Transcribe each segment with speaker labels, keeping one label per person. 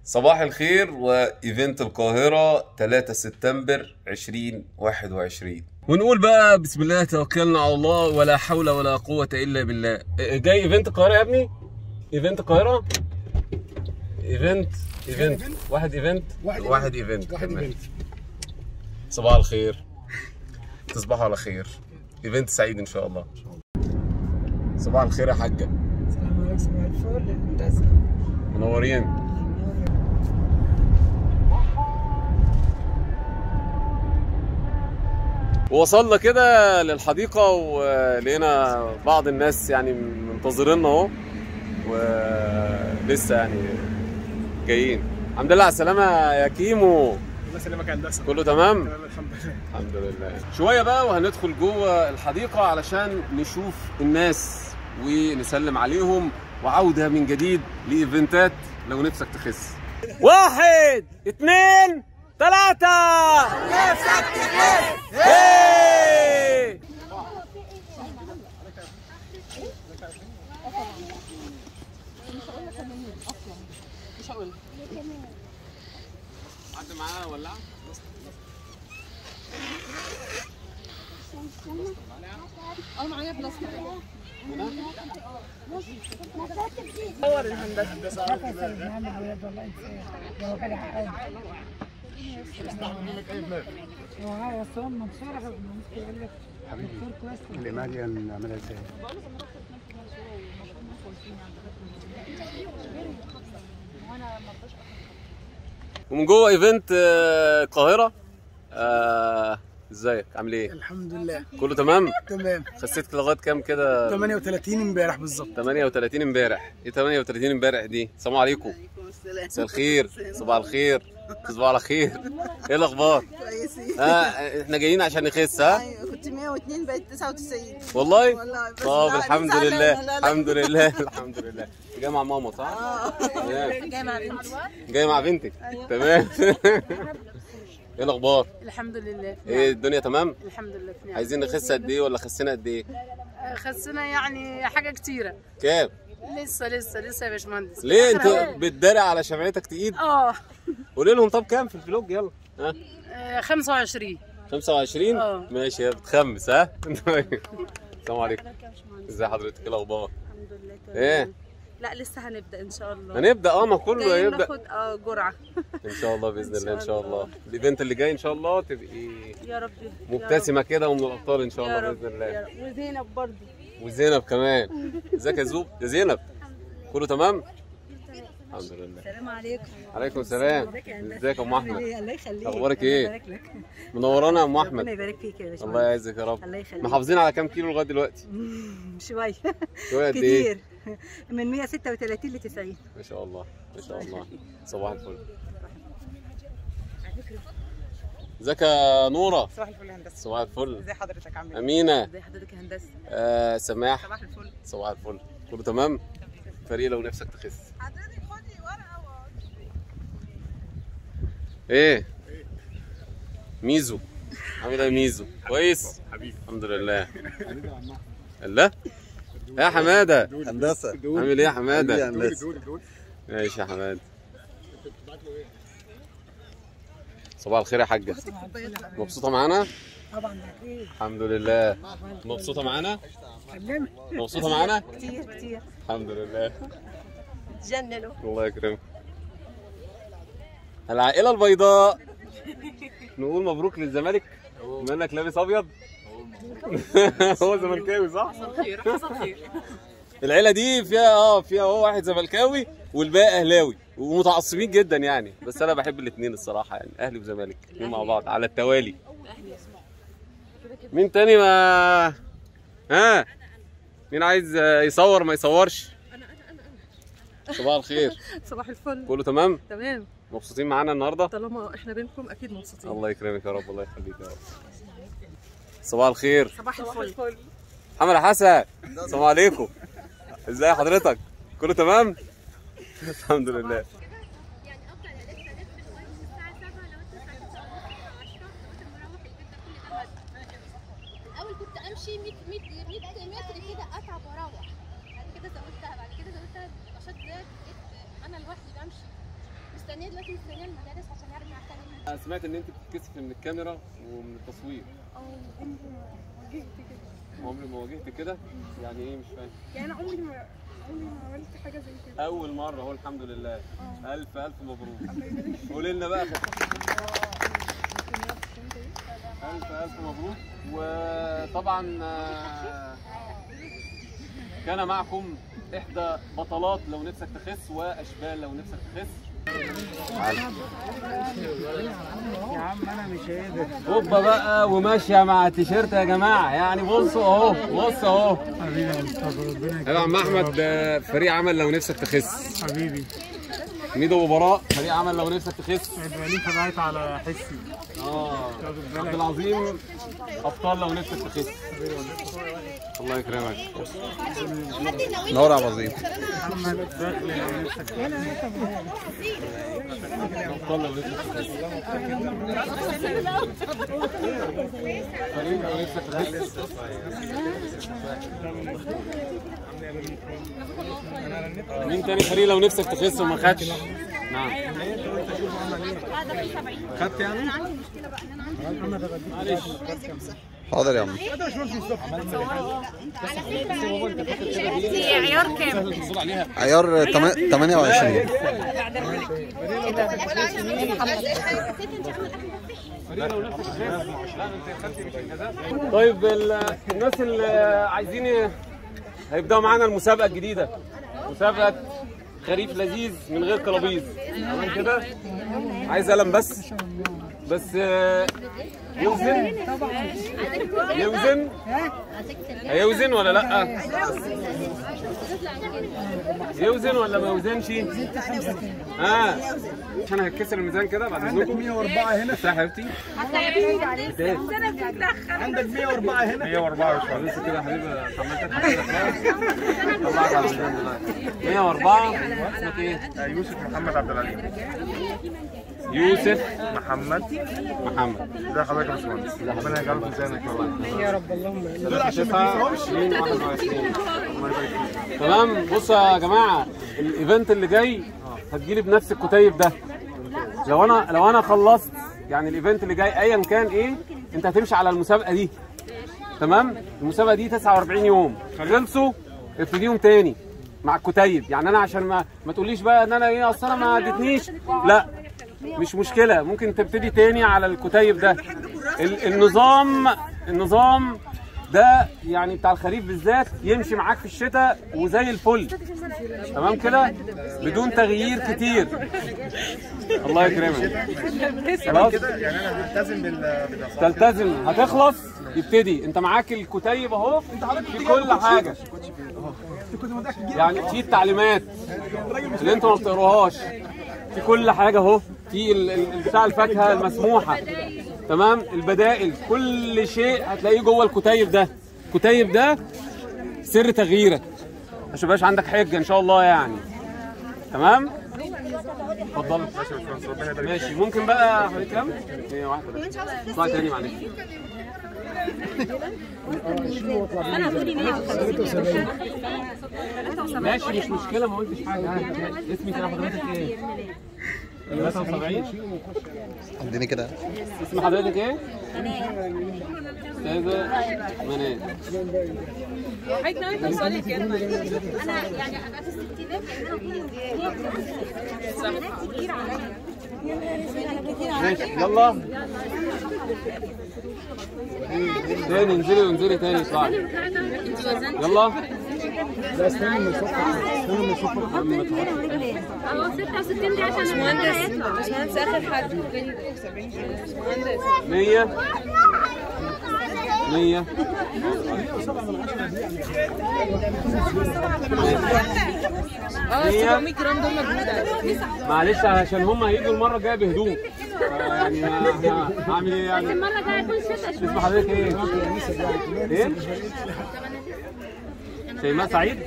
Speaker 1: صباح الخير وايفنت القاهرة 3 سبتمبر 2021 ونقول بقى بسم الله توكلنا على الله ولا حول ولا قوة الا بالله جاي ايفنت القاهرة يا ابني ايفنت القاهرة ايفنت ايفنت واحد ايفنت
Speaker 2: واحد
Speaker 1: واحد ايفنت
Speaker 2: واحد
Speaker 1: تمام.
Speaker 2: ايفنت
Speaker 1: صباح الخير تصبحوا على خير ايفنت سعيد ان شاء الله صباح الخير يا حاجة
Speaker 2: السلام عليكم صباح الفل هندسه
Speaker 1: منورين وصلنا كده للحديقة ولقينا بعض الناس يعني منتظريننا اهو ولسه يعني جايين الحمد لله على السلامة يا كيمو
Speaker 2: الله يسلمك يا هندسه
Speaker 1: كله تمام؟
Speaker 2: تمام الحمد لله
Speaker 1: الحمد لله شوية بقى وهندخل جوه الحديقة علشان نشوف الناس ونسلم عليهم وعودة من جديد لإيفنتات لو نفسك تخس واحد اتنين تلاتة نفسك تخس حد معاه ولاعة؟
Speaker 3: اه معايا بلاستيك
Speaker 2: الإيمان دي نعملها ازاي؟
Speaker 1: ومن جوه ايفنت آه، القاهره آه، ازيك عامل ايه
Speaker 2: الحمد لله
Speaker 1: كله تمام
Speaker 2: تمام
Speaker 1: خسيت لغايه كام كده
Speaker 2: 38 امبارح بالظبط
Speaker 1: 38 امبارح ايه 38 امبارح دي السلام عليكم مساء الخير صباح الخير تصبحوا على خير ايه الاخبار
Speaker 4: كويسين
Speaker 1: ها احنا جايين عشان نخس ها
Speaker 4: ايوه كنت 102 بقيت 99
Speaker 1: والله
Speaker 4: والله بس
Speaker 1: طب
Speaker 4: لا،
Speaker 1: الحمد
Speaker 4: زعلانة،
Speaker 1: لله
Speaker 4: لا، لا.
Speaker 1: الحمد لله الحمد لله جاي مع ماما صح تمام.
Speaker 4: جاي مع بنتي
Speaker 1: جاي مع بنتك تمام ايه الاخبار
Speaker 3: الحمد لله
Speaker 1: ايه الدنيا تمام
Speaker 3: الحمد لله في نعم.
Speaker 1: عايزين نخس قد ايه ولا خسينا قد ايه
Speaker 3: خسنا يعني حاجه كتيره
Speaker 1: كام
Speaker 3: لسه لسه لسه يا باشمهندس
Speaker 1: ليه
Speaker 3: آخر
Speaker 1: انت
Speaker 3: أهو.
Speaker 1: بتداري على شمعتك تقيد
Speaker 3: اه
Speaker 1: قولي لهم طب كام في الفلوج يلا ها
Speaker 3: آه، 25
Speaker 1: 25
Speaker 3: اه.
Speaker 1: ماشي يا بتخمس ها السلام عليكم ازي حضرتك ايه الاخبار
Speaker 4: الحمد لله تمام
Speaker 1: ايه
Speaker 4: لا لسه هنبدا ان شاء الله
Speaker 1: هنبدا اه ما كله
Speaker 4: جايين
Speaker 1: هيبدا
Speaker 4: ناخد اه جرعه
Speaker 1: ان شاء الله باذن
Speaker 4: إن
Speaker 1: الله ان
Speaker 4: شاء
Speaker 1: شاء الله الايفنت اللي جاي ان شاء الله تبقي
Speaker 4: يا رب يا
Speaker 1: مبتسمه كده ومن الابطال ان شاء
Speaker 4: رب.
Speaker 1: الله
Speaker 4: يا
Speaker 1: باذن
Speaker 4: رب
Speaker 1: الله
Speaker 4: يا رب وزينب برضه
Speaker 1: وزينب كمان ازيك يا زوب يا زينب كله تمام الحمد لله
Speaker 4: السلام عليكم
Speaker 1: عليكم السلام ازيك يا ام احمد
Speaker 4: الله يخليك
Speaker 1: اخبارك
Speaker 4: الله
Speaker 1: ايه
Speaker 4: يبارك لك
Speaker 1: منورانا يا ام
Speaker 4: ربنا
Speaker 1: احمد
Speaker 4: يبارك فيك يا باشمهندس
Speaker 1: الله يعزك يا رب
Speaker 4: الله يخليك
Speaker 1: محافظين على كام كيلو لغايه دلوقتي
Speaker 4: شويه
Speaker 1: شويه قد ايه
Speaker 4: كتير من 136 ل 90
Speaker 1: ما شاء الله ما شاء الله صباح الفل ازيك يا نوره
Speaker 5: صباح الفل يا هندسه
Speaker 1: صباح الفل
Speaker 5: ازي حضرتك عامل ايه
Speaker 1: امينه
Speaker 4: ازي حضرتك يا هندسه
Speaker 1: آه سماح
Speaker 5: صباح الفل
Speaker 1: صباح الفل كله تمام فريق لو نفسك تخس
Speaker 5: حضرتك خدي ورقه
Speaker 1: ايه ميزو عامل ايه يا ميزو كويس
Speaker 2: حبيبي
Speaker 1: الحمد لله الله يا حماده
Speaker 6: هندسه
Speaker 1: عامل ايه يا حماده
Speaker 6: حبيبي يا هندسة.
Speaker 1: ماشي يا حماده صباح الخير يا حاجه مبسوطه معانا
Speaker 2: طبعا اكيد
Speaker 1: الحمد لله مبسوطه معانا مبسوطه معانا
Speaker 4: كتير كتير
Speaker 1: الحمد لله
Speaker 4: تجننوا
Speaker 1: الله يكرمك العائله البيضاء نقول مبروك للزمالك بما انك لابس ابيض هو زملكاوي صح؟
Speaker 3: حصل خير حصل خير
Speaker 1: العيله دي فيها اه فيها هو واحد زملكاوي والباقي اهلاوي ومتعصبين جدا يعني بس انا بحب الاثنين الصراحه يعني اهلي وزمالك الاثنين مع بعض على التوالي مين تاني ما ها مين عايز آه، يصور ما يصورش صباح الخير
Speaker 7: صباح الفل
Speaker 1: كله تمام
Speaker 7: تمام
Speaker 1: مبسوطين معانا النهارده
Speaker 7: طالما احنا بينكم اكيد مبسوطين
Speaker 1: الله يكرمك يا رب الله يخليك يا رب صباح الخير
Speaker 7: صباح الفل
Speaker 1: محمد حسن السلام عليكم ازاي حضرتك كله تمام الحمد لله
Speaker 8: يعني افضل الف الف لغايه الساعه 7 لو انت الساعه 10 مروح البيت ده كل ده بدري الاول كنت امشي 100 100 100 متر كده اتعب واروح بعد كده زودتها بعد كده زودتها النشاط ده بقيت انا لوحدي بمشي مستنيه مستنيه دلوقتي مستنيه المدارس عشان ارجع تاني
Speaker 1: سمعت ان انت بتتكسف من الكاميرا ومن التصوير
Speaker 5: اه عمري ما واجهت كده
Speaker 1: عمري ما واجهت كده يعني ايه مش فاهم
Speaker 5: يعني عمري ما عمري ما عملت حاجه زي كده
Speaker 1: اول مره اهو الحمد لله الف الف مبروك قولي لنا بقى الف الف مبروك وطبعا آه، كان معكم احدى بطلات لو نفسك تخس واشبال لو نفسك تخس
Speaker 2: يا عم انا مش قادر
Speaker 1: هوبا بقى وماشيه مع التيشيرت يا جماعه يعني بصوا اهو بص اهو
Speaker 2: حبيبي يا مصطفى ربنا
Speaker 1: يا عم احمد آه، فريق عمل لو نفسك تخس
Speaker 2: حبيبي
Speaker 1: ميدو وبراء فريق عمل لو نفسك تخس
Speaker 2: يبقى ليك باعت على حسي
Speaker 1: اه عبد العظيم ابطال لو نفسك تخس الله يكرمك
Speaker 6: نور يا عبد العظيم
Speaker 2: محمد داخل لو نفسك
Speaker 1: ابطال لو نفسك تخس فريق لو نفسك تخس مين تاني فريق لو نفسك تخس وما خدش نعم خدت يعني معلش
Speaker 6: حاضر يا عم
Speaker 3: عيار كام؟
Speaker 6: عيار تم- 28
Speaker 1: طيب ال- الناس اللي عايزين ي- هيبداوا معانا المسابقه الجديده مسابقه خريف لذيذ من غير كلابيز تمام كده عايز قلم بس بس آه، يوزن يوزن هيوزن ولا لا يوزن ولا ما يوزنش اه عشان هيتكسر الميزان كده بعد اذنكم 104 هنا يا حبيبتي
Speaker 2: عندك 104 هنا
Speaker 1: 104 لسه كده يا حبيبي حملتك طلعت على الميزان دلوقتي 104 اسمك ايه؟
Speaker 2: يوسف محمد عبد العليم
Speaker 1: يوسف
Speaker 2: محمد
Speaker 1: محمد
Speaker 2: ازي حضرتك يا باشمهندس ربنا يجعله في ميزانك
Speaker 1: يا رب اللهم دول عشان ما تمام بصوا يا جماعه الايفنت اللي جاي هتجيلي بنفس الكتيب ده لو انا لو انا خلصت يعني الايفنت اللي جاي ايا كان ايه انت هتمشي على المسابقه دي تمام المسابقه دي 49 يوم خلصوا ابتديهم تاني مع الكتيب يعني انا عشان ما ما تقوليش بقى ان انا ايه اصل انا ما اديتنيش لا مش مشكله ممكن تبتدي تاني على الكتيب ده ال- النظام النظام ده يعني بتاع الخريف بالذات يمشي معاك في الشتاء وزي الفل تمام كده بدون تغيير كتير الله يكرمك خلاص
Speaker 2: يعني انا هلتزم بال
Speaker 1: تلتزم هتخلص يبتدي انت معاك الكتيب اهو في كل حاجه يعني في التعليمات اللي انتوا ما بتقروهاش في كل حاجه اهو في ال- ال- بتاع الفاكهه المسموحه تمام البدائل كل شيء هتلاقيه جوه الكتيب ده الكتيب ده سر تغييرك عشان ميبقاش عندك حجه ان شاء الله يعني تمام اتفضل ماشي ممكن بقى حضرتك كام؟ هي واحده بس اطلع تاني معلش ماشي مش مشكله ما قلتش حاجه اسمي كده حضرتك ايه؟ 73
Speaker 6: اديني كده
Speaker 1: اسم حضرتك ايه؟ استاذه منال
Speaker 3: حضرتك ناوي توصلي كام؟
Speaker 8: انا يعني ابقى في الستينات
Speaker 1: ماشي يلا تاني انزلي وانزلي تاني اطلعي يلا
Speaker 8: اهو 66 دي عشان المهندس هيطلع
Speaker 3: باشمهندس اخر حد
Speaker 1: مية مية
Speaker 3: اه
Speaker 1: مية
Speaker 3: 700 جرام دول مجهود
Speaker 1: معلش عشان هم هيجوا المرة الجاية بهدوء يعني ه- ه- هعمل ايه يعني
Speaker 8: المره الجايه يكون شتا
Speaker 1: اسم حضرتك ايه؟ ايه؟ شيماء سعيد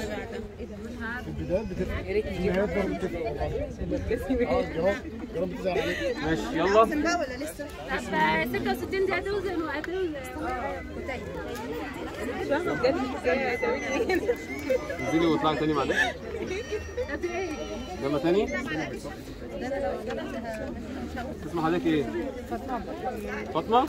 Speaker 1: ماشي يلا
Speaker 8: 66 دي هتوزن وهتوزن
Speaker 1: انزلي واطلعي تاني معلش يلا تاني اسم حضرتك ايه؟ فاطمة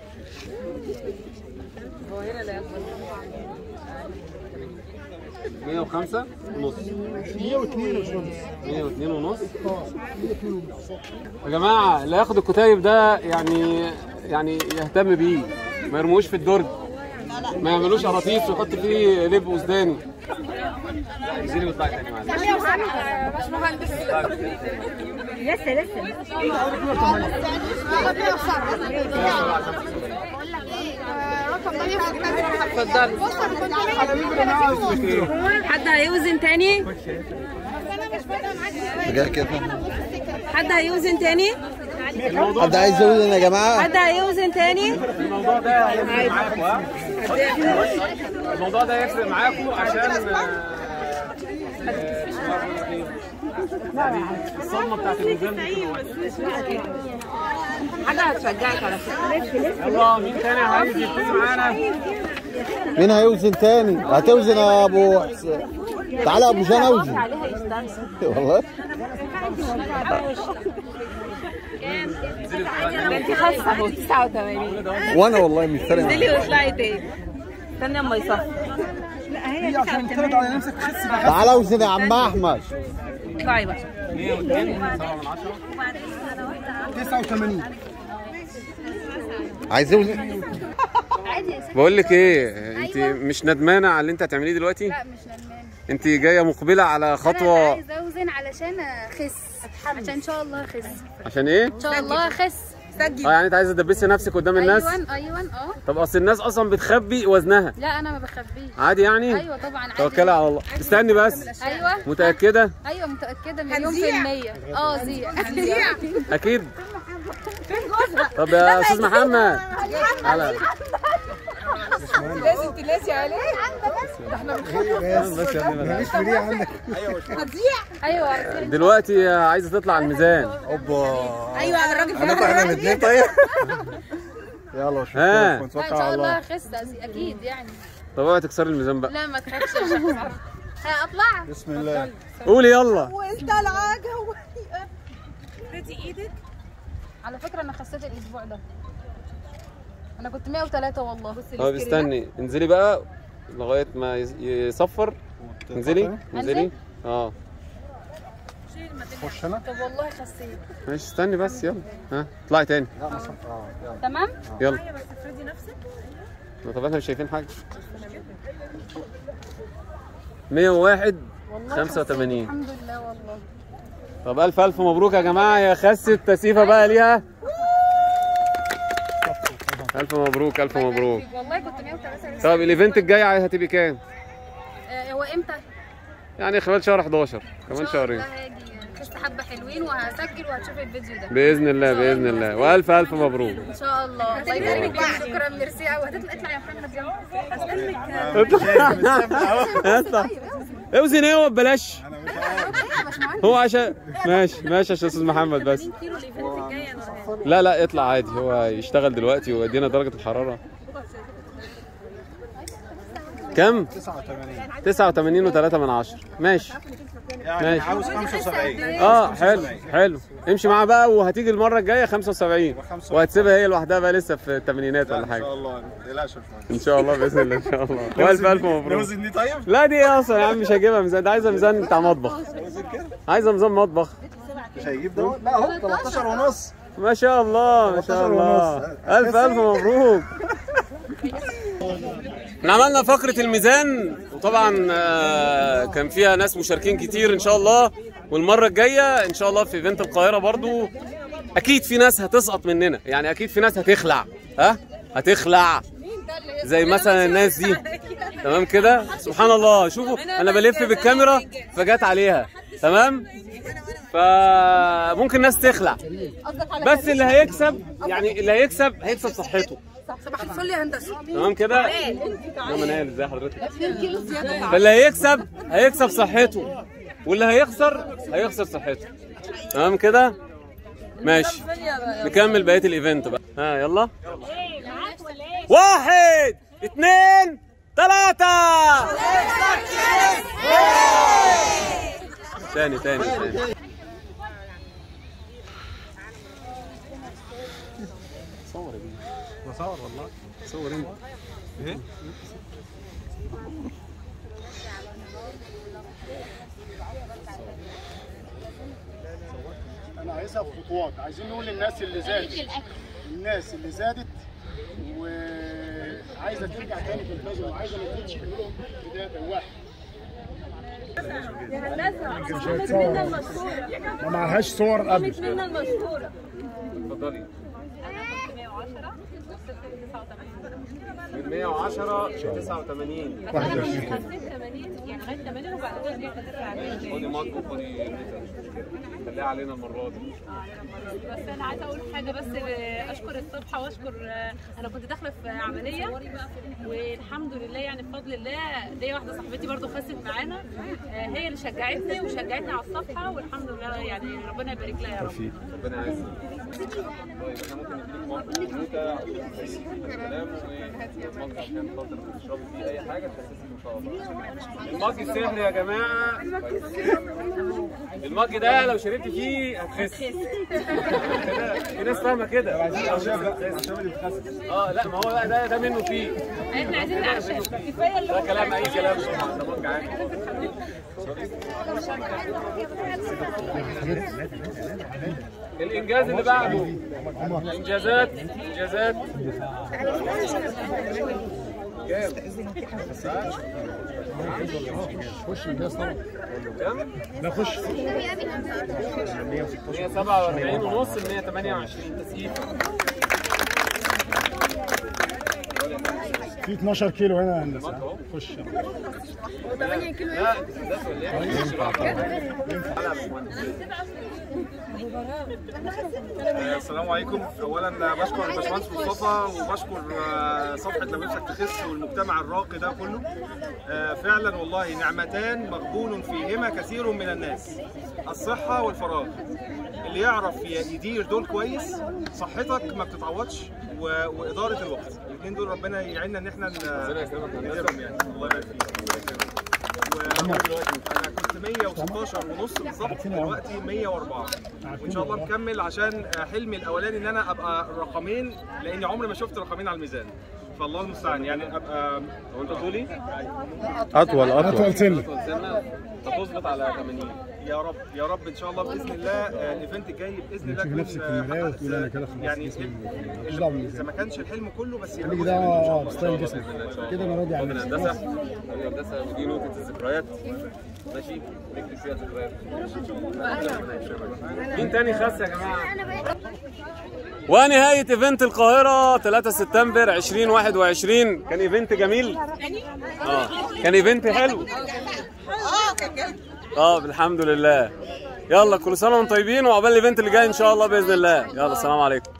Speaker 1: مية وخمسة ونص مية واتنين ونص مية واتنين ونص يا جماعة اللي ياخد الكتايب ده يعني يعني يهتم بيه ما يرموش في الدرج ما يعملوش قراطيس ويحط فيه لب وسوداني انزلي واطلعي تاني معلش
Speaker 4: لسه لسه
Speaker 3: حد هيوزن تاني
Speaker 6: جاي كده
Speaker 3: حد هيوزن تاني
Speaker 6: حد عايز يوزن يا جماعه
Speaker 3: حد هيوزن تاني
Speaker 1: الموضوع ده هيفرق معاكم ها الموضوع ده هيفرق معاكم عشان آه، آه، يعني الصدمه بتاعت الميزان دي
Speaker 3: حاجه هتشجعك على فكره
Speaker 1: يلا مين تاني عايز يبتدي معانا
Speaker 6: مين هيوزن تاني هتوزن يا ابو حسين تعالى يا ابو جان اوزن والله
Speaker 3: انت خاصه اهو 89
Speaker 6: وانا والله مش فارق معايا.
Speaker 3: انزلي واطلعي تاني استني اما يصفر
Speaker 6: تعالى اوزن يا عم احمد
Speaker 3: اطلعي بقى
Speaker 1: 102 7 من 10
Speaker 6: عايز يوزن
Speaker 1: بقول لك ايه انت مش ندمانه على اللي انت هتعمليه دلوقتي
Speaker 8: لا مش ندمان
Speaker 1: انت جايه مقبله على
Speaker 8: انا
Speaker 1: خطوه
Speaker 8: عايزه اوزن علشان اخس عشان ان شاء الله اخس
Speaker 1: عشان ايه
Speaker 8: ان شاء الله اخس
Speaker 1: اه يعني انت عايزه تدبسي نفسك قدام الناس
Speaker 8: ايوه ايوه اه
Speaker 1: طب اصل الناس اصلا بتخبي وزنها
Speaker 8: لا انا ما بخبيش
Speaker 1: عادي يعني
Speaker 8: ايوه طبعا عادي
Speaker 1: توكلي على الله استني بس
Speaker 8: ايوه
Speaker 1: متاكده
Speaker 8: ايوه متاكده مليون في المية اه زيع
Speaker 1: اكيد طب يا استاذ محمد تعالى
Speaker 3: لازم تلاسي عليه
Speaker 1: بس يا ابني بس.
Speaker 8: ايوه
Speaker 1: دلوقتي عايزه تطلع على الميزان
Speaker 3: ايوه الراجل
Speaker 6: هناخد احنا الاثنين طيب يلا شوف
Speaker 1: ها.
Speaker 8: لا ان شاء الله اخس اكيد يعني
Speaker 1: طب اوعي تكسري الميزان بقى
Speaker 8: لا ما تخافش يا شيخ. ها اطلع
Speaker 6: بسم الله
Speaker 1: قولي يلا
Speaker 8: على فكره انا خسيت الاسبوع ده انا كنت 103 والله
Speaker 1: طب استني انزلي بقى لغايه ما يز- يصفر انزلي انزلي اه
Speaker 6: خش انا
Speaker 8: طب والله خسيت
Speaker 1: ماشي استني بس يلا ها اطلعي تاني
Speaker 8: تمام
Speaker 1: يلا طب احنا مش شايفين حاجه 101
Speaker 8: والله
Speaker 1: 85
Speaker 8: خسيت. الحمد لله والله
Speaker 1: طب الف الف مبروك يا جماعه يا خست تسيفه بقى ليها الف مبروك الف مبروك
Speaker 8: والله كنت 103
Speaker 1: طب الايفنت الجاي هتبقي كام
Speaker 8: آه، هو امتى؟
Speaker 1: يعني خلال شهر 11 كمان شهرين
Speaker 8: والله هاجي خست حبه حلوين وهسجل وهتشوف الفيديو ده
Speaker 1: باذن الله باذن الله والف الف مبروك
Speaker 8: ان شاء الله الله يبارك فيك شكرا ميرسي قوي هتطلع اطلع يا محمد يلا
Speaker 1: اطلع اوزن ايه ببلاش هو عشان ماشي ماشي عشان استاذ محمد بس
Speaker 3: كيلو الايفنت الجاي انا
Speaker 1: لا لا اطلع عادي هو يشتغل دلوقتي ويدينا درجة الحرارة كم؟ 89 89 و3 من عشرة ماشي ماشي
Speaker 2: عاوز 75
Speaker 1: اه حلو حلو امشي معاه بقى وهتيجي المرة الجاية 75 وهتسيبها هي لوحدها بقى لسه في الثمانينات ولا حاجة
Speaker 2: الله ما تقلقش يا باشمهندس
Speaker 1: ان شاء الله باذن الله ان شاء الله والف الف مبروك
Speaker 2: نوزن دي طيب؟
Speaker 1: لا دي ايه اصلا يا عم مش هجيبها ميزان ده عايزه ميزان بتاع مطبخ عايزه ميزان مطبخ
Speaker 2: مش هيجيب ده لا اهو 13 ونص
Speaker 1: ما شاء الله ما شاء الله الف الف مبروك احنا عملنا فقرة الميزان وطبعا آه، كان فيها ناس مشاركين كتير ان شاء الله والمرة الجاية ان شاء الله في ايفنت القاهرة برضو اكيد في ناس هتسقط مننا يعني اكيد في ناس هتخلع ها هتخلع زي مثلا الناس دي تمام كده سبحان الله شوفوا انا بلف بالكاميرا فجات عليها تمام فممكن ناس تخلع بس اللي هيكسب يعني اللي هيكسب هيكسب صحته
Speaker 7: صباح الفل يا هندسه
Speaker 1: تمام كده يا منال ازي حضرتك
Speaker 7: 2 كيلو زياده
Speaker 1: فاللي هيكسب هيكسب صحته واللي هيخسر هيخسر صحته تمام كده ماشي نكمل بقيه الايفنت بقى ها يلا واحد اثنين ثلاثة تاني تاني تاني صور يا بيه
Speaker 2: بصور والله
Speaker 1: صور انت ايه
Speaker 9: انا عايزها بخطوات عايزين نقول للناس اللي زادت الناس اللي زادت وعايزه ترجع تاني تلتزم وعايزه ما تزيدش كلهم بدايه واحد ما معهاش صور قبل
Speaker 1: اتفضلي من 110 ل 89 خدي مارك وخدي خليها علينا المره دي
Speaker 3: بس انا عايزه اقول حاجه بس اشكر الصبحه واشكر انا كنت داخله في عمليه والحمد لله يعني بفضل الله ليا واحده صاحبتي برضو خست معانا هي اللي شجعتني وشجعتني على الصفحه والحمد لله يعني ربنا يبارك لها يا رب
Speaker 1: ربنا يعزك طيب احنا ممكن نديك مارك وكوتا الكلام ومارك عشان خاطر تشربي فيه اي حاجه تخسسك ان شاء الله المارك السحري يا جماعه المارك ده لو شربت فيه هتخس في ناس فاهمه كده اه لا ما هو بقى ده ده منه فيه
Speaker 3: احنا عايزين نعشق كفايه اللي
Speaker 1: ده كلام اي كلام ده مارك عادي الانجاز اللي بعده انجازات انجازات كام؟
Speaker 9: خش الناس طبعا
Speaker 1: كام؟
Speaker 9: لا خش
Speaker 1: 147 ونص ل 128 تسقيف
Speaker 9: في 12 كيلو هنا يا هندسه خش
Speaker 1: لا ده ولا ايه؟ مش بعض. لا، مش مهندس.
Speaker 2: السلام عليكم اولا بشكر الباشمهندس مصطفى وبشكر آه، صفحه لو نفسك تخس والمجتمع الراقي ده كله آه، فعلا والله نعمتان مغبون فيهما كثير من الناس الصحه والفراغ اللي يعرف يدير دول كويس صحتك ما بتتعوضش و- واداره الوقت الاثنين دول ربنا يعيننا ان احنا
Speaker 1: ربنا يكرمك يا هندسة.
Speaker 2: نقدرهم يعني الله يبارك فيك الله يكرمك وانا كنت 116 ونص بالظبط دلوقتي 104 وان شاء الله مكمل عشان حلمي الاولاني ان انا ابقى رقمين لاني عمري ما شفت رقمين على الميزان فالله المستعان يعني ابقى
Speaker 1: هو انت طولي؟
Speaker 6: اطول
Speaker 9: اطول
Speaker 6: اطول
Speaker 9: سنه
Speaker 1: أطول سنة هتظبط على 80
Speaker 2: يا رب يا رب ان شاء الله باذن الله آه، الايفنت الجاي باذن الله
Speaker 9: تشوف
Speaker 2: تكون
Speaker 9: نفسك في
Speaker 2: آه،
Speaker 9: المراية
Speaker 2: حققت،
Speaker 9: وتقول أنا كده خلاص
Speaker 2: يعني
Speaker 9: جسمي
Speaker 2: ال-
Speaker 9: مش دعوة
Speaker 2: اذا ما كانش الحلم كله بس يبقى
Speaker 9: خليك
Speaker 2: جزء
Speaker 9: ده
Speaker 2: منه إن شاء
Speaker 9: اه
Speaker 2: الله.
Speaker 9: ستايل جسمك كده انا راضي
Speaker 1: اتفضل
Speaker 9: عنك
Speaker 1: هندسة حبيبي هندسة ودي نقطة الذكريات ماشي نكتب فيها ذكريات مين تاني خس يا جماعة؟ ونهاية ايفنت القاهرة 3 سبتمبر 2021 كان ايفنت جميل اه كان ايفنت حلو
Speaker 7: اه كان جامد
Speaker 1: اه الحمد لله يلا كل سنة وانتم طيبين وعقبال الايفنت اللي جاي ان شاء الله باذن الله يلا السلام عليكم